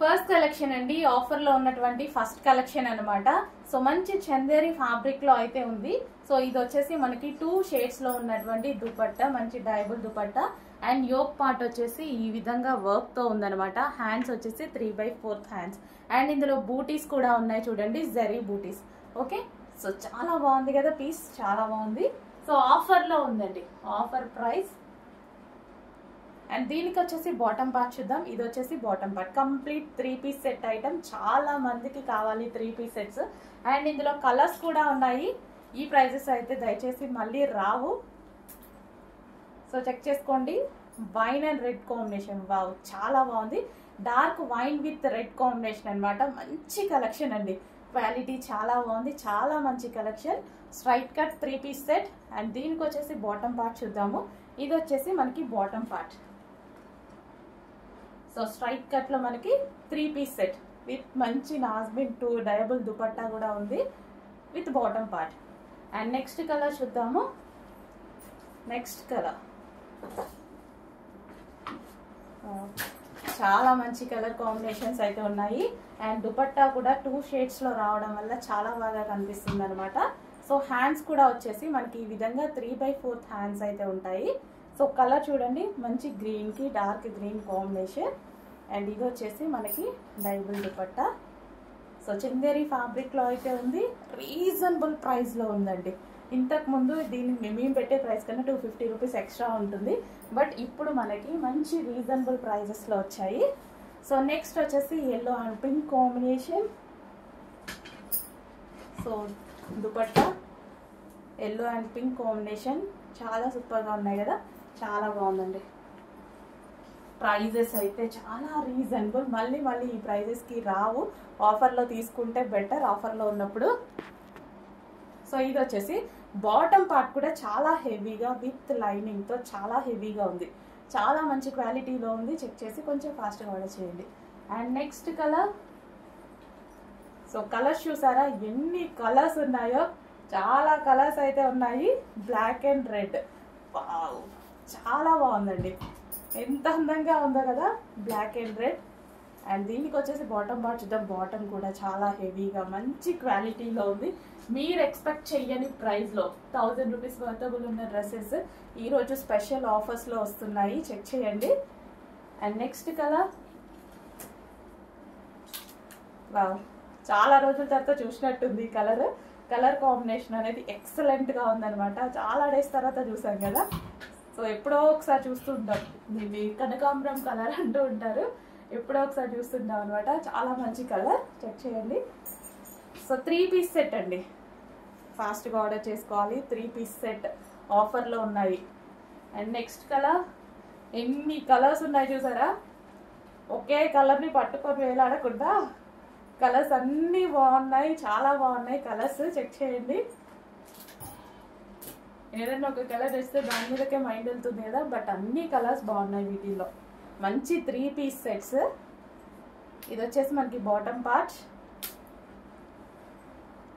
first collection అండి offer లో ఉన్నటువంటి ఫస్ట్ కలెక్షన్ అన్నమాట సో మంచి చందేరి ఫ్యాబ్రిక్ లో అయితే ఉంది సో ఇది వచ్చేసి మనకి టూ షేడ్స్ లో ఉన్నటువంటి దుపట్టా మంచి డైబుల్ దుపట్టా అండ్ యోక్ పార్ట్ వచ్చేసి ఈ విధంగా వర్క్ తో ఉందన్నమాట హ్యాండ్స్ వచ్చేసి three by fourth hands and ఇందులో బూటీస్ కూడా ఉన్నాయి చూడండి జరీ బూటీస్ ఓకే సో చాలా బాగుంది కదా పీస్ చాలా బాగుంది సో ఆఫర్ లో ఉందండి ఆఫర్ ప్రైస్ అండ్ దీనికి వచ్చేసి బాటమ్ పార్ట్ చూద్దాం ఇది వచ్చేసి bottom part complete three piece set item చాలా మందికి కావాలి త్రీ పీస్ సెట్స్ అండ్ ఇందులో కలర్స్ కూడా ఉన్నాయి ఈ ప్రైజెస్ అయితే దయచేసి మళ్ళీ రావు సో చెక్ చేసుకోండి wine and red combination wow చాలా బాగుంది dark wine with red combination అన్నమాట మంచి కలెక్షన్ అండి క్వాలిటీ చాలా బాగుంది చాలా మంచి collection straight cut three piece set and దీనికి వచ్చేసి బాటమ్ పార్ట్ చూద్దాము ఇది వచ్చేసి మనకి bottom part so straight cut లో మనకి త్రీ పీస్ సెట్ విత్ మంచి నాజ్మిన్ టూ డయబుల్ దుపట్టా కూడా ఉంది with bottom part and next colour చూద్దాము నెక్స్ట్ కలర్ చాలా మంచి కలర్ కాంబినేషన్స్ అయితే ఉన్నాయి అండ్ దుపట్టా కూడా టూ షేడ్స్ లో రావడం వల్ల చాలా బాగా కనిపిస్తుంది అనమాట సో హ్యాండ్స్ కూడా వచ్చేసి మనకి ఈ విధంగా త్రీ బై ఫోర్త్ హ్యాండ్స్ అయితే ఉంటాయి సో కలర్ చూడండి మంచి గ్రీన్ కి డార్క్ గ్రీన్ కాంబినేషన్ అండ్ ఇది వచ్చేసి మనకి డైబుల్ దుపట్టా సో చందేరి ఫ్యాబ్రిక్ లో అయితే ఉంది రీజనబుల్ ప్రైస్ లో ఉందండి ఇంతకు ముందు దీన్ని మేము పెట్టే ప్రైస్ కన్నా టూ ఫిఫ్టీ రూపీస్ ఎక్స్ట్రా ఉంటుంది బట్ ఇప్పుడు మనకి మంచి రీజనబుల్ ప్రైజెస్ లో వచ్చాయి సో నెక్స్ట్ వచ్చేసి yellow and pink combination so dupatta yellow and pink combination చాలా సూపర్గా ఉన్నాయి కదా చాలా బాగుందండి ప్రైజెస్ అయితే చాలా రీజనబుల్ మళ్ళీ మళ్ళీ ఈ ప్రైజెస్కి రావు ఆఫర్లో తీసుకుంటే బెటర్ ఆఫర్లో ఉన్నప్పుడు సో ఇది వచ్చేసి బాటమ్ పార్ట్ కూడా చాలా హెవీగా విత్ లైనింగ్తో చాలా హెవీగా ఉంది చాలా మంచి క్వాలిటీలో ఉంది చెక్ చేసి కొంచెం ఫాస్ట్గా ఆర్డర్ చేయండి and next colour so colours చూసారా ఎన్ని కలర్స్ ఉన్నాయో చాలా కలర్స్ అయితే ఉన్నాయి బ్లాక్ అండ్ రెడ్ చాలా బాగుందండి ఎంత అందంగా ఉందో కదా బ్లాక్ అండ్ రెడ్ అండ్ దీనికి వచ్చేసి బాటమ్ పార్ట్ చూద్దాం బాటమ్ కూడా చాలా హెవీగా మంచి క్వాలిటీలో ఉంది మీరు ఎక్స్పెక్ట్ చెయ్యని ప్రైస్లో థౌజండ్ రూపీస్ వర్తబుల్ ఉన్న డ్రెస్సెస్ ఈరోజు స్పెషల్ ఆఫర్స్లో వస్తున్నాయి చెక్ చేయండి అండ్ నెక్స్ట్ కలర్ వావ్ చాలా రోజుల తర్వాత చూసినట్టుంది ఈ కలర్ కలర్ కాంబినేషన్ అనేది ఎక్సలెంట్గా ఉందన్నమాట చాలా డేస్ తర్వాత చూసాం కదా సో ఎప్పుడో ఒకసారి చూస్తుంటాం దీన్ని కనకాంబరం కలర్ అంటూ ఉంటారు ఎప్పుడో ఒకసారి చూస్తుంటాం అనమాట చాలా మంచి కలర్ చెక్ చేయండి సో త్రీ పీస్ సెట్ అండి ఫాస్ట్గా ఆర్డర్ చేసుకోవాలి త్రీ పీస్ సెట్ ఆఫర్లో ఉన్నాయి అండ్ నెక్స్ట్ కలర్ ఎన్ని కలర్స్ ఉన్నాయి చూసారా ఒకే కలర్ని పట్టుకొని వేలాడకుండా కలర్స్ అన్నీ బాగున్నాయి చాలా బాగున్నాయి కలర్స్ చెక్ చేయండి ఏదైనా ఒక కలర్ వేస్తే దాని మీదకే మైండ్ వెళ్తుంది కదా బట్ అన్ని కలర్స్ బాగున్నాయి వీటిల్లో మంచి త్రీ పీస్ సెట్స్ ఇది వచ్చేసి మనకి బాటమ్ పార్ట్